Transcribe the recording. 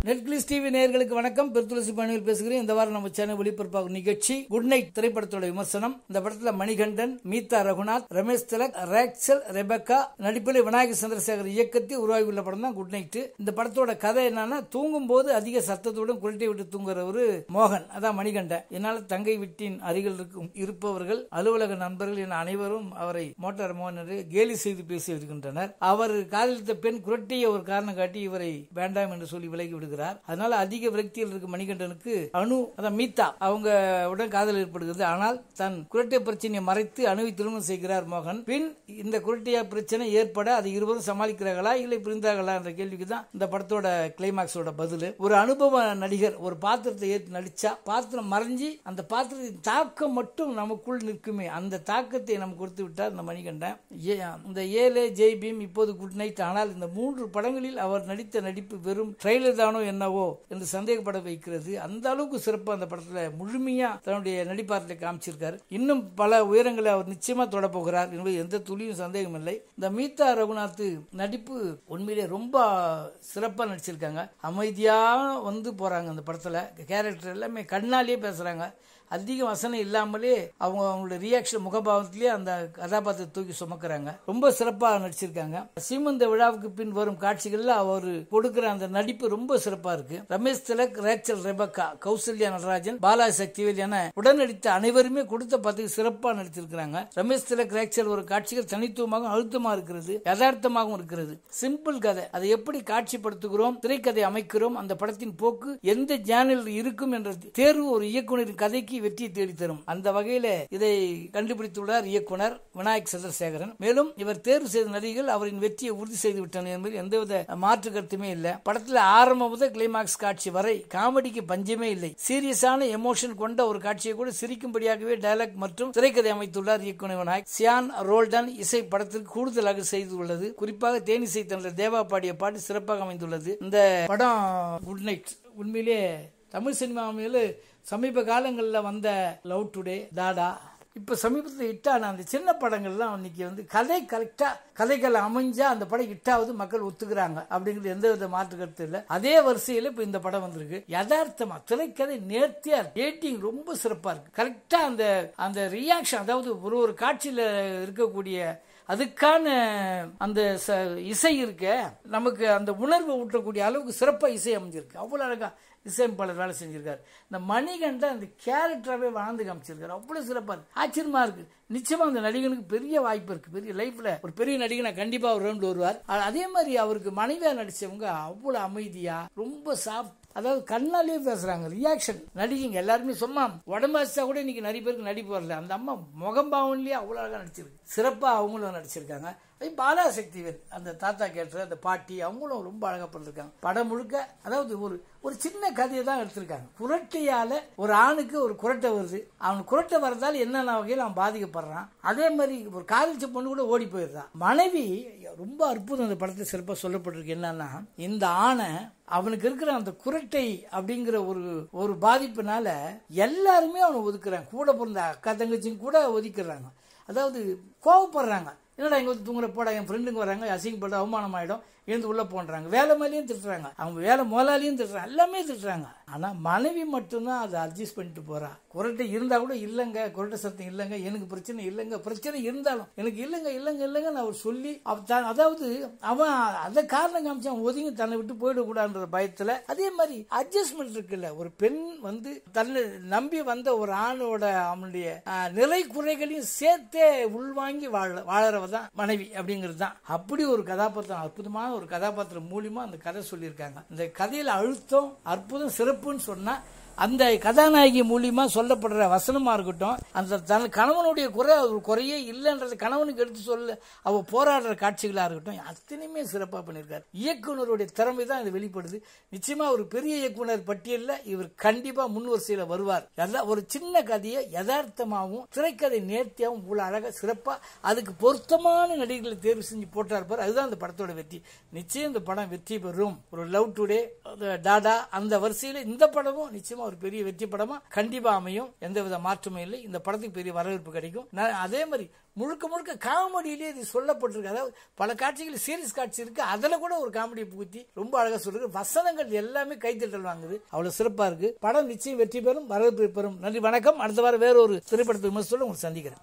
நெட்கிளிஸ் TV நேயர்களுக்கு வணக்கம் பெருத்துளசி பணியில் பேசுகிறேன் இந்த வாரம் நம்ம சேனல் ஒளிபரப்பாகும் நிகழ்ச்சி குட் நைட் திரைப்படத்தோட விமர்சனம் இந்த படத்துல மணிகண்டன் மீதா ரகுநாத் ரமேஷ் திலக் ரேக்சல் ரெபக்கா நடிப்பில் விநாயகர் சந்திரசேகர் இயக்கத்தில் உருவாகியுள்ள படம் தான் குட் நைட் இந்த படத்தோட கதை என்னன்னா தூங்கும் போது அதிக சத்தத்துடன் குரட்டை விட்டு தூங்குறவரு மோகன் அதான் மணிகண்டன் என்னால் தங்கை வீட்டின் அருகில் இருக்கும் இருப்பவர்கள் அலுவலக நண்பர்கள் என அனைவரும் அவரை மோட்டார் மோகன் என்று கேலி செய்து பேசி வருகின்றனர் அவர் காதலித்த பெண் குரட்டிய ஒரு காரணம் காட்டி இவரை வேண்டாம் என்று சொல்லி விலகி விடுகிறார் அதனால அதிக விரக்தியில் இருக்கும் மணிகண்டனுக்கு அணு அதான் மீதா அவங்க உடன் காதல் ஏற்படுகிறது ஆனால் தன் குரட்டை பிரச்சனையை மறைத்து அணுவை திருமணம் செய்கிறார் மோகன் பின் இந்த குரட்டிய பிரச்சனை ஏற்பட அது இருவரும் சமாளிக்கிறார்களா இல்லை பிரிந்தார்களா என்ற கேள்விக்கு தான் இந்த படத்தோட கிளைமாக்ஸோட பதில் ஒரு அனுபவ நடிகர் ஒரு பாத்திரத்தை ஏற்று நடிச்சா பாத்திரம் மறைஞ்சி அந்த பாத்திரத்தின் தாக்கம் மட்டும் நமக்குள் நிற்குமே அந்த தாக்கத்தை நமக்கு கொடுத்து விட்டார் இந்த மணிகண்டன் ஏ- இந்த ஏழு ஜெய் பீம் இப்போது குட் நைட் ஆனால் இந்த மூன்று படங்களில் அவர் நடித்த நடிப்பு வெறும் ட்ரெய்லர் தானோ என்னவோ என்று சந்தேகப்பட வைக்கிறது அந்த அளவுக்கு சிறப்பு அந்த படத்துல முழுமையா தன்னுடைய நடிப்பாற்றலை காமிச்சிருக்காரு இன்னும் பல உயரங்களை அவர் நிச்சயமா தொட போகிறார் என்பது எந்த துளியும் சந்தேகம் இல்லை இந்த மீதா ரகுநாத் நடிப்பு உண்மையிலே ரொம்ப சிறப்பா நடிச்சிருக்காங்க அமைதியா வந்து போறாங்க அந்த படத்துல கேரக்டர் எல்லாமே கண்ணாலேயே பேசுறாங்க அதிக வசனம் இல்லாமலே அவங்க அவங்களோட ரியாக்ஷன் முகபாவத்திலேயே அந்த கதாபாத்திரத்தை தூக்கி சுமக்குறாங்க ரொம்ப சிறப்பா நடிச்சிருக்காங்க சீமந்த விழாவுக்கு பின் வரும் காட்சிகள்ல அவர் கொடுக்கிற அந்த நடிப்பு ரொம்ப சிறப்பா இருக்கு ரமேஷ் திலக் ரேச்சல் ரெபக்கா கௌசல்யா நடராஜன் பாலாஜி சக்திவேல் என உடன் நடித்த அனைவருமே கொடுத்த பதவி சிறப்பா நடித்திருக்கிறாங்க ரமேஷ் திலக் ரேச்சல் ஒரு காட்சிகள் தனித்துவமாக அழுத்தமா இருக்கிறது யதார்த்தமாகவும் இருக்கிறது சிம்பிள் கதை அதை எப்படி காட்சிப்படுத்துகிறோம் திரைக்கதை அமைக்கிறோம் அந்த படத்தின் போக்கு எந்த ஜேனல் இருக்கும் என்ற தேர்வு ஒரு இயக்குனரின் கதைக்கு வெற்றியை தேடித்தரும் அந்த வகையில இதை கண்டுபிடித்துள்ளார் இயக்குனர் விநாயக் சந்திரசேகரன் மேலும் இவர் தேர்வு செய்த நடிகைகள் அவரின் வெற்றியை உறுதி செய்து விட்டனர் என்பதில் எந்தவித மாற்று கருத்துமே இல்ல படத்துல ஆரம்பம் முதல் கிளைமாக்ஸ் காட்சி வரை காமெடிக்கு பஞ்சமே இல்லை சீரியஸான எமோஷன் கொண்ட ஒரு காட்சியை கூட சிரிக்கும்படியாகவே டயலாக் மற்றும் திரைக்கதை அமைத்துள்ளார் இயக்குனர் விநாயக் சியான் ரோல்டன் இசை படத்திற்கு கூடுதலாக செய்துள்ளது குறிப்பாக தேனிசை தன்னுடைய தேவா பாடிய பாட்டு சிறப்பாக அமைந்துள்ளது இந்த படம் குட் நைட் உண்மையிலே தமிழ் சினிமாவில் சமீப காலங்களில் வந்த லவ் டுடே தாடா இப்போ சமீபத்தில் ஹிட்டான அந்த சின்ன படங்கள்லாம் இன்னைக்கு வந்து கதை கரெக்டாக கதைகள் அமைஞ்சா அந்த படம் ஹிட்டாவது மக்கள் ஒத்துக்கிறாங்க அப்படிங்கிறது எந்த வித மாற்று கருத்து இல்லை அதே வரிசையில் இப்போ இந்த படம் வந்திருக்கு யதார்த்தமா திரைக்கதை நேர்த்தியா ரேட்டிங் ரொம்ப சிறப்பாக இருக்கு கரெக்டாக அந்த அந்த ரியாக்ஷன் அதாவது ஒரு ஒரு காட்சியில் இருக்கக்கூடிய அதுக்கான அந்த ச- இசை இருக்க நமக்கு அந்த உணர்வை ஊட்டக்கூடிய அளவுக்கு சிறப்பாக இசை அமைஞ்சிருக்கு அவ்வளோ அழகா இசையமைப்பாளர் வேலை செஞ்சிருக்காரு இந்த மணிகண்டன் அந்த கேரக்டராகவே வாழ்ந்து காமிச்சிருக்காரு அவ்வளோ சிறப்பாக இருக்கு ஆச்சரியமா இருக்கு நிச்சயமா அந்த நடிகனுக்கு பெரிய வாய்ப்பு இருக்கு பெரிய லைஃப்ல ஒரு பெரிய நடிகனை கண்டிப்பா அவர் ரவுண்ட் வருவார் ஆனா, அதே மாதிரி அவருக்கு மனைவியா நடிச்சவங்க அவ்வளவு அமைதியா ரொம்ப சாஃப்ட் அதாவது கண்ணாலேயே பேசுறாங்க ரியாக்ஷன் நடிகைங்க எல்லாருமே சும்மா உடம்பு வச்சா கூட இன்னைக்கு நிறைய பேருக்கு நடிப்பு வரல அந்த அம்மா முகம்பாவன்லயே அவ்வளவு அழகா நடிச்சிருக்கு சிறப்பா அவங்களும் நடிச்சிருக்காங்க அதே பாலா சக்திவேல் அந்த தாத்தா கேட்டர் அந்த பாட்டி அவங்களும் ரொம்ப அழகா பண்ணிருக்காங்க படம் முழுக்க அதாவது ஒரு ஒரு சின்ன கதையை தான் எடுத்திருக்காங்க குரட்டையால ஒரு ஆணுக்கு ஒரு குரட்டை வருது அவன் குரட்டை வரதால என்னென்ன வகையில் அவன் பாதிக்கப்படுறான் அதே மாதிரி ஒரு காதலிச்ச பொண்ணு கூட ஓடி போயிடுறான் மனைவி ரொம்ப அற்புதம் அந்த படத்தில் சிறப்பாக சொல்லப்பட்டிருக்கு என்னன்னா இந்த ஆணை அவனுக்கு இருக்கிற அந்த குரட்டை அப்படிங்கிற ஒரு ஒரு பாதிப்புனால எல்லாருமே அவனை ஒதுக்குறாங்க கூட பிறந்த அக்கா தங்கச்சியும் கூட ஒதுக்குறாங்க அதாவது கோவப்படுறாங்க என்னடா இங்க வந்து தூங்குற போடா என் ஃப்ரெண்டுங்க வராங்க அசிங்கப்பட்டு அவமானம் ஆயிடும் எழுந்து உள்ள போன்றாங்க வேலை மேலேயும் திட்டுறாங்க அவங்க வேலை முதலாளியும் திட்டுறாங்க எல்லாமே திட்டுறாங்க ஆனா மனைவி மட்டும்தான் அதை அட்ஜஸ்ட் பண்ணிட்டு போறா குரட்டை இருந்தா கூட இல்லைங்க குரட்டை சத்தம் இல்லைங்க எனக்கு பிரச்சனை இல்லைங்க பிரச்சனை இருந்தாலும் எனக்கு இல்லைங்க இல்லைங்க இல்லைங்க நான் அவர் சொல்லி அவ தான் அதாவது அவன் அதை காரணம் காமிச்சு அவன் ஒதுங்கி தன்னை விட்டு போயிடக்கூடாதுன்ற பயத்துல அதே மாதிரி அட்ஜஸ்ட்மெண்ட் இருக்குல்ல ஒரு பெண் வந்து தன்னை நம்பி வந்த ஒரு ஆணோட அவனுடைய ஆஹ், நிறை குறைகளையும் சேர்த்தே உள்வாங்கி வாழ வாழறவ தான் மனைவி அப்படிங்கிறது தான் அப்படி ஒரு கதாபாத்திரம் அற்புதமான ஒரு கதாபாத்திரம் மூலியமா அந்த கதை சொல்லியிருக்காங்க இந்த கதையில அழுத்தம் அற்புதம் சிறப்புன்னு சொன்னா அந்த கதாநாயகி மூலியமா சொல்லப்படுற வசனமா இருக்கட்டும் அந்த தன் கணவனுடைய குறை ஒரு குறையே இல்லைன்றது கணவனுக்கு எடுத்து சொல்ல அவ போராடுற காட்சிகளா இருக்கட்டும் அத்தனையுமே சிறப்பா பண்ணியிருக்காரு இயக்குனருடைய திறமை தான் இது வெளிப்படுது நிச்சயமா ஒரு பெரிய இயக்குனர் பட்டியல்ல இவர் கண்டிப்பா முன் வரிசையில வருவார் அதான் ஒரு சின்ன கதையை யதார்த்தமாகவும் திரைக்கதை நேர்த்தியாகவும் இவ்வளவு அழகா சிறப்பா அதுக்கு பொருத்தமான நடிகர்களை தேர்வு செஞ்சு போட்டா இருப்பார் அதுதான் அந்த படத்தோட வெற்றி நிச்சயம் இந்த படம் வெற்றி பெறும் ஒரு லவ் டுடே டாடா அந்த வரிசையில இந்த படமும் நிச்சயமா திரைப்படமா ஒரு பெரிய வெற்றி படமா கண்டிப்பா அமையும் எந்தவித மாற்றமும் இல்லை இந்த படத்துக்கு பெரிய வரவேற்பு கிடைக்கும் நான் அதே மாதிரி முழுக்க முழுக்க காமெடியிலே இது சொல்லப்பட்டிருக்கு அதாவது பல காட்சிகள் சீரியஸ் காட்சி இருக்கு அதுல கூட ஒரு காமெடியை புகுத்தி ரொம்ப அழகா சொல்லிருக்கு வசனங்கள் எல்லாமே கைத்தட்டல் வாங்குது அவ்வளவு சிறப்பா இருக்கு படம் நிச்சயம் வெற்றி பெறும் வரவேற்பு பெறும் நன்றி வணக்கம் அடுத்த வாரம் வேற ஒரு திரைப்படத்தை விமர்சனம் உங்களுக்கு சந்திக்கிறேன்